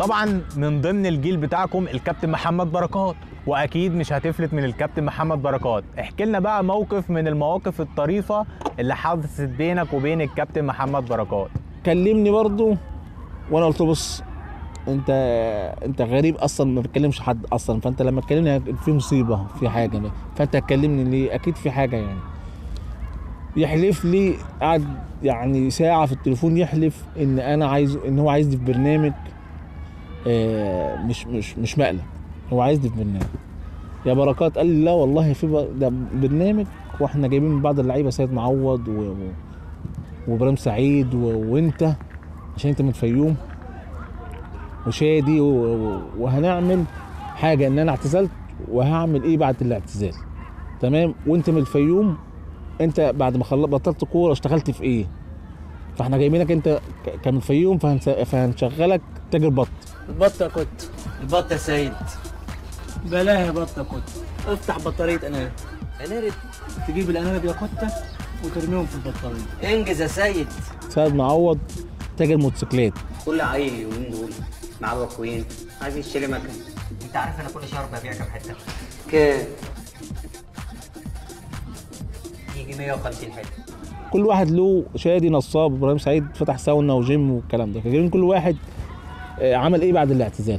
طبعا من ضمن الجيل بتاعكم الكابتن محمد بركات واكيد مش هتفلت من الكابتن محمد بركات احكي لنا بقى موقف من المواقف الطريفه اللي حدثت بينك وبين الكابتن محمد بركات كلمني برضو وانا قلت له بص انت انت غريب اصلا ما بتكلمش حد اصلا فانت لما تكلمني في مصيبه في حاجه فانت هتكلمني ليه اكيد في حاجه يعني يحلف لي قعد يعني ساعه في التليفون يحلف ان انا عايز ان هو عايزني في برنامج آه، مش مش مش مقلب هو عايزني في برنامج يا بركات قال لي لا والله في ب- ده برنامج واحنا جايبين من بعض اللعيبه سيد معوض و... و... وابراهيم سعيد و... وانت عشان انت من الفيوم وشادي و... و... وهنعمل حاجه ان انا اعتزلت وهعمل ايه بعد الاعتزال تمام وانت من الفيوم انت بعد ما خلصت بطلت كوره اشتغلت في ايه فاحنا جايبينك انت ك- كمن الفيوم فهنس... فهنشغلك تاجر بط البطة كنت البطة سيد بلاها بطة كنت افتح بطارية انارة انارة تجيب الانارة يا كتة وترميهم في البطارية انجز يا سيد سيد معوض تاجر موتوسيكلات كل عيل اليومين دول مع الوكوين عايز يشتري مكن انت عارف انا كل شهر ببيع كام حته كام يجي 150 حته كل واحد له شادي نصاب ابراهيم سعيد فتح ساونا وجيم والكلام ده كان كل واحد آه، عمل ايه بعد الاعتزال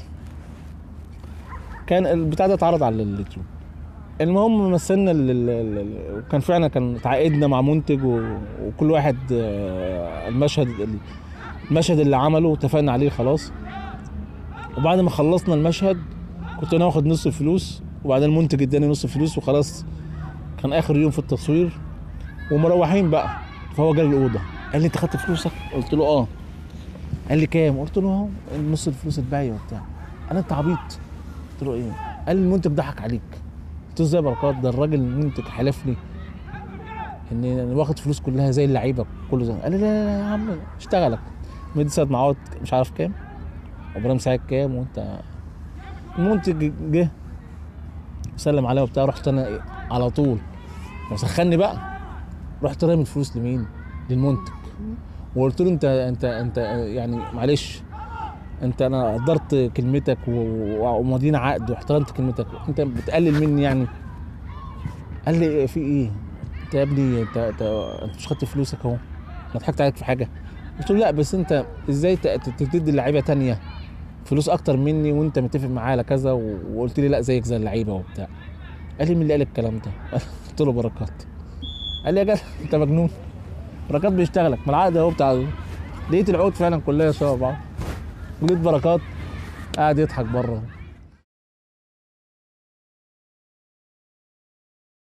كان البتاع ده اتعرض على اليوتيوب المهم مثلنا ال- ال- ال- وكان فعلا كان اتعاقدنا مع منتج و- وكل واحد آه، المشهد المشهد اللي عمله اتفقنا عليه خلاص وبعد ما خلصنا المشهد كنت انا واخد نص الفلوس وبعدين المنتج اداني نص الفلوس وخلاص كان اخر يوم في التصوير ومروحين بقى فهو جالي الاوضه قال لي انت خدت فلوسك قلت له اه قال لي كام قلت له اهو نص الفلوس الباقيه وبتاع قال انت عبيط قلت له ايه قال لي المنتج ضحك عليك قلت له ازاي يا بركات ده الراجل المنتج حلف لي ان انا واخد فلوس كلها زي اللعيبه كله زي قال لي لا لا لا يا عم اشتغلك مدي سيد معوض مش عارف كام وابراهيم سعيد كام وانت المنتج جه سلم عليا وبتاع رحت انا إيه؟ على طول وسخني بقى رحت رامي الفلوس لمين؟ للمنتج وقلت له انت انت انت يعني معلش انت انا قدرت كلمتك و- و- وماضيين عقد واحترمت كلمتك انت بتقلل مني يعني قال لي إيه في ايه؟ انت يا ابني انت انت, انت مش خدت فلوسك اهو انا ضحكت عليك في حاجه قلت له لا بس انت ازاي ت- ت- تدي اللعيبه تانية فلوس اكتر مني وانت متفق معايا على كذا و- وقلت لي لا زيك زي اللعيبه وبتاع قال لي مين اللي قال الكلام ده؟ قلت له بركات قال لي يا جدع انت مجنون بركات بيشتغلك ما العقد اهو بتاع لقيت العقود فعلا كلها شبه بعض ولقيت بركات قاعد يضحك بره